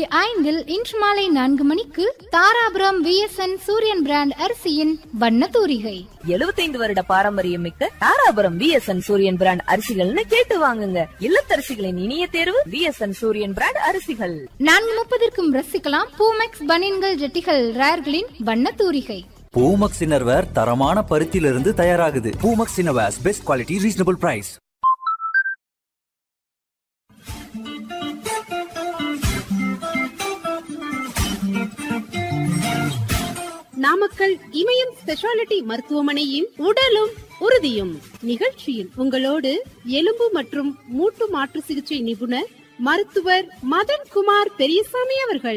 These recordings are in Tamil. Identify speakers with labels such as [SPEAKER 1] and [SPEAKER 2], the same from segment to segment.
[SPEAKER 1] ஐந்தில் இன்று மாலை நான்கு மணிக்கு தாராபுரம் விஎஸ்என் சூரியன் பிராண்ட் அரிசியின் வண்ண தூரிகை
[SPEAKER 2] எழுபத்தைந்து வருட பாரம்பரியம் மிக்க தாராபுரம் விஎஸ்என் சூரியன் பிராண்ட் அரிசிகள்னு கேட்டு வாங்குங்க இல்லத்தரசிகளின் இனிய தேர்வு விஎஸ்என் சூரியன் பிராண்ட் அரிசிகள்
[SPEAKER 1] நான்கு முப்பதற்கும் ரசிக்கலாம் பூமெக்ஸ் பனியன்கள் ஜெட்டிகள் ரேர்களின் வண்ண தூரிகை
[SPEAKER 3] பூமக்ஸ் இன்னர்வேர் தரமான பருத்தியிலிருந்து தயாராகுது Poomex innerwears best quality reasonable price
[SPEAKER 4] Namakkal Imayam speciality மருத்துவமனையின் உடலும் உறுதியும் நிகழ்ச்சியில் உங்களோடு எலும்பு மற்றும் மூட்டு மாற்று சிகிச்சை நிபுணர் மருத்துவர் மதன் குமார் பெரியசாமி அவர்கள்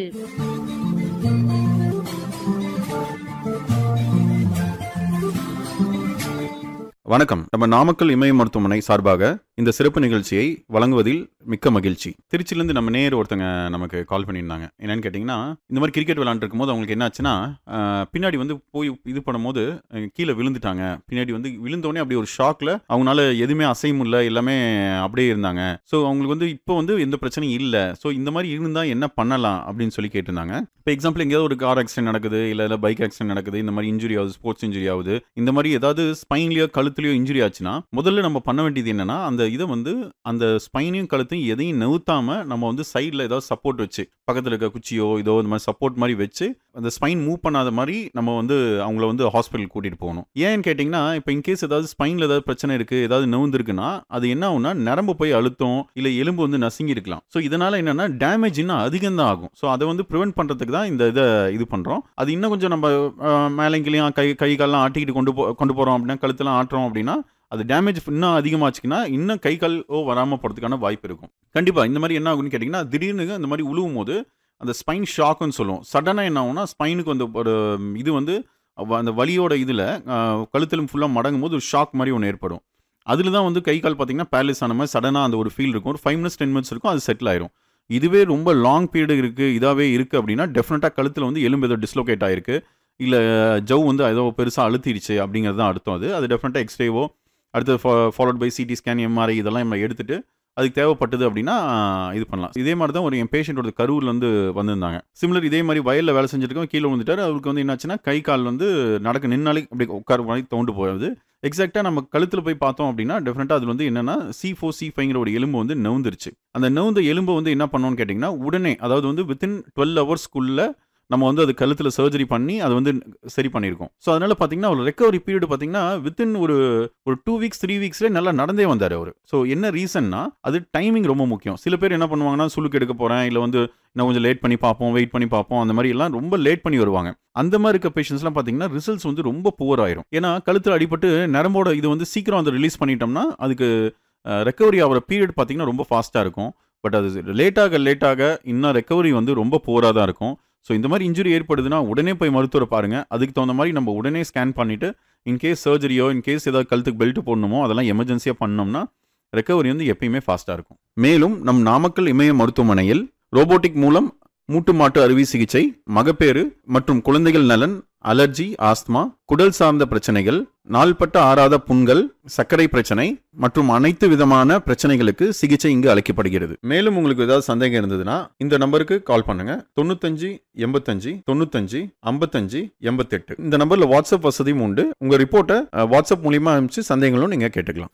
[SPEAKER 5] வணக்கம் நம்ம நாமக்கல் இமய மருத்துவமனை சார்பாக இந்த சிறப்பு நிகழ்ச்சியை வழங்குவதில் மிக்க மகிழ்ச்சி திருச்சியிலேருந்து நம்ம நேர் ஒருத்தங்க நமக்கு கால் பண்ணியிருந்தாங்க என்னன்னு கேட்டிங்கன்னா இந்த மாதிரி கிரிக்கெட் விளாண்டுருக்கும் போது அவங்களுக்கு என்னாச்சுன்னா ஆஹ், பின்னாடி வந்து போய் இது பண்ணும்போது அஹ், கீழே விழுந்துட்டாங்க பின்னாடி வந்து விழுந்தோடனே அப்படியே ஒரு ஷாக்ல அவங்களால எதுவுமே அசைய முடியல எல்லாமே அப்படியே இருந்தாங்க ஸோ அவங்களுக்கு வந்து இப்போ வந்து எந்த பிரச்சனையும் இல்லை ஸோ இந்த மாதிரி இருந்தால் என்ன பண்ணலாம் அப்படின்னு சொல்லி கேட்டிருந்தாங்க இப்போ எக்ஸாம்பிள் எங்கேயாவது ஒரு கார் ஆக்சிடென்ட் நடக்குது இல்லை இல்லை பைக் ஆக்சிடென்ட் நடக்குது இந்த மாதிரி இன்ஜுரி ஆகுது ஸ்போர்ட்ஸ் இன்ஜுரி ஆகுது இந்த மாதிரி ஏதாவது ஸ்பைன்லயோ கழுத்துலயோ இன்ஜுரி ஆச்சுன்னா முதல்ல நம்ம பண்ண வேண்டியது என்னன்னா அந்த இதை வந்து அந்த ஸ்பைனையும் கழுத்தையும் எதையும் நவுத்தாம நம்ம வந்து சைடில் ஏதாவது சப்போர்ட் வச்சு பக்கத்தில் இருக்க குச்சியோ இதோ இந்த மாதிரி சப்போர்ட் மாதிரி வச்சு அந்த ஸ்பைன் மூவ் பண்ணாத மாதிரி நம்ம வந்து அவங்கள வந்து ஹாஸ்பிட்டல் கூட்டிட்டு போகணும் ஏன்னு கேட்டிங்கன்னா இப்போ இன்கேஸ் ஏதாவது ஸ்பைனில் ஏதாவது பிரச்சனை இருக்கு ஏதாவது நவுந்திருக்குன்னா அது என்ன ஆகும்னா நரம்பு போய் அழுத்தம் இல்லை எலும்பு வந்து நசுங்கி இருக்கலாம் ஸோ இதனால என்னன்னா டேமேஜ் இன்னும் அதிகம் தான் ஆகும் ஸோ அதை வந்து ப்ரிவென்ட் பண்ணுறதுக்கு தான் இந்த இதை இது பண்ணுறோம் அது இன்னும் கொஞ்சம் நம்ம மேலங்கிலையும் கை கை கால்லாம் ஆட்டிக்கிட்டு கொண்டு போ கொண்டு போகிறோம் அப்படின்னா கழுத்தெல்லாம் ஆட்டுறோம் அப்படின்னா அது டேமேஜ் இன்னும் அதிகமாச்சுன்னா இன்னும் கை கால் ஓ வராமல் போகிறதுக்கான வாய்ப்பு இருக்கும் கண்டிப்பாக இந்த மாதிரி என்ன ஆகும்னு கேட்டிங்கன்னா திடீர்னு இந்த மாதிரி உழுவும் போது அந்த ஸ்பைன் ஷாக்குன்னு சொல்லுவோம் சடனாக என்ன ஆகும்னா ஸ்பைனுக்கு வந்து ஒரு இது வந்து அவ- அந்த வலியோட இதில் கழுத்திலும் ஃபுல்லாக மடங்கும் போது ஒரு ஷாக் மாதிரி ஒன்று ஏற்படும் அதில் தான் வந்து கை கால் பார்த்தீங்கன்னா பேலஸ் ஆன மாதிரி சடனாக அந்த ஒரு ஃபீல் இருக்கும் ஒரு ஃபைவ் மினிட்ஸ் டென் மினிட்ஸ் இருக்கும் அது செட்டில் ஆயிரும் இதுவே ரொம்ப லாங் பீரியட் இருக்குது இதாகவே இருக்குது அப்படின்னா டெஃபினட்டாக கழுத்தில் வந்து எலும்பு ஏதோ டிஸ்லோகேட் ஆயிருக்கு இல்லை ஜவ் வந்து ஏதோ பெருசாக அழுத்திடுச்சு அப்படிங்கிறது தான் அர்த்தம் அது அது டெஃபினட்டாக எக்ஸ்ரேவோ அடுத்து followed by CT scan MRI இதெல்லாம் நம்ம எடுத்துட்டு அதுக்கு தேவைப்பட்டது அப்படின்னா இது பண்ணலாம் இதே மாதிரி தான் ஒரு என் பேஷண்ட்டோட கரூர்ல இருந்து வந்திருந்தாங்க சிமிலர் இதே மாதிரி வயலில் வேலை செஞ்சிருக்கோம் கீழே வந்துட்டார் அவருக்கு வந்து என்னாச்சுன்னா கை கால் வந்து நடக்க நின்னாலே அப்படி உட்கார மாதிரி தோண்டு போகுது எக்ஸாக்டாக நம்ம கழுத்தில் போய் பார்த்தோம் அப்படின்னா டெஃபினட்டாக அது வந்து என்னன்னா சி ஃபோர் சி ஃபைங்கிற ஒரு எலும்பு வந்து நவுந்துருச்சு அந்த நவுந்த எலும்பு வந்து என்ன பண்ணோம்னு கேட்டிங்கன்னா உடனே அதாவது வந்து வித்தின் டுவெல் ஹவர்ஸ்க்குள்ள நம்ம வந்து அது கழுத்தில் சர்ஜரி பண்ணி அது வந்து சரி பண்ணியிருக்கோம் ஸோ அதனால பார்த்தீங்கன்னா ஒரு ரெக்கவரி பீரியட் பார்த்தீங்கன்னா வித்தின் ஒரு ஒரு டூ வீக்ஸ் த்ரீ வீக்ஸ்லேயே நல்லா நடந்தே வந்தார் அவர் ஸோ என்ன ரீசன்னா அது டைமிங் ரொம்ப முக்கியம் சில பேர் என்ன பண்ணுவாங்கன்னா சுளுக்கு எடுக்க போகிறேன் இல்லை வந்து இன்னும் கொஞ்சம் லேட் பண்ணி பார்ப்போம் வெயிட் பண்ணி பார்ப்போம் அந்த மாதிரி எல்லாம் ரொம்ப லேட் பண்ணி வருவாங்க அந்த மாதிரி இருக்க பேஷண்ட்ஸ்லாம் பார்த்தீங்கன்னா ரிசல்ட்ஸ் வந்து ரொம்ப புவர் ஆயிரும் ஏன்னா கழுத்தில் அடிபட்டு நரம்போட இது வந்து சீக்கிரம் அதை ரிலீஸ் பண்ணிட்டோம்னா அதுக்கு ரெக்கவரி ஆகிற பீரியட் பார்த்தீங்கன்னா ரொம்ப ஃபாஸ்ட்டாக இருக்கும் பட் அது லேட்டாக லேட்டாக இன்னும் ரெக்கவரி வந்து ரொம்ப புவராக தான் இருக்கும் ஸோ இந்த மாதிரி இன்ஜுரி ஏற்படுதுன்னா உடனே போய் மருத்துவரை பாருங்க அதுக்கு தகுந்த மாதிரி நம்ம உடனே ஸ்கேன் பண்ணிட்டு இன்கேஸ் சர்ஜரியோ இன்கேஸ் ஏதாவது கழுத்துக்கு பெல்ட் போடணுமோ அதெல்லாம் எமர்ஜென்சியாக பண்ணோம்னா ரெக்கவரி வந்து எப்பயுமே ஃபாஸ்ட்டாக இருக்கும் மேலும் நம் நாமக்கல் இமய மருத்துவமனையில் ரோபோட்டிக் மூலம் மூட்டு மாட்டு அறுவை சிகிச்சை மகப்பேறு மற்றும் குழந்தைகள் நலன் அலர்ஜி ஆஸ்துமா குடல் சார்ந்த பிரச்சனைகள் நாள்பட்ட ஆறாத புண்கள் சர்க்கரை பிரச்சனை மற்றும் அனைத்து விதமான பிரச்சனைகளுக்கு சிகிச்சை இங்கு அளிக்கப்படுகிறது மேலும் உங்களுக்கு ஏதாவது சந்தேகம் இருந்ததுன்னா இந்த நம்பருக்கு கால் பண்ணுங்க தொண்ணூத்தஞ்சு எண்பத்தஞ்சு தொண்ணூத்தஞ்சு ஐம்பத்தஞ்சு எண்பத்தெட்டு இந்த நம்பர்ல வாட்ஸ்அப் வசதியும் உண்டு உங்க ரிப்போர்ட்டை அஹ், வாட்ஸ்அப் மூலியமா அனுப்பிச்சு சந்தேகங்களும் நீங்க கேட்டுக்கலாம்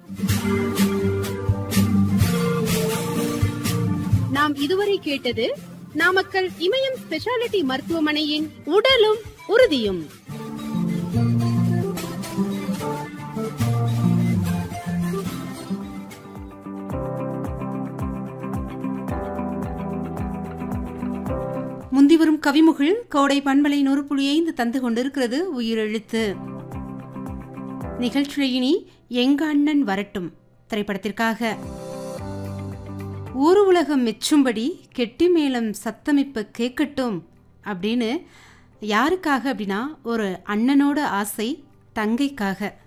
[SPEAKER 4] நாம் இதுவரை கேட்டது நாமக்கல் இமயம் ஸ்பெஷாலிட்டி மருத்துவமனையின் உடலும் உறுதியும்
[SPEAKER 6] முந்திவரும் கவிமுகில் கோடை பண்பலை நூறு புள்ளி ஐந்து தந்து கொண்டிருக்கிறது உயிரெழுத்து நிகழ்ச்சியில் இனி எங்க அண்ணன் வரட்டும் திரைப்படத்திற்காக ஊர் உலகம் மெச்சும்படி கெட்டி மேளம் சத்தமிப்பு கேட்கட்டும் அப்படின்னு யாருக்காக அப்படின்னா ஒரு அண்ணனோட ஆசை தங்கைக்காக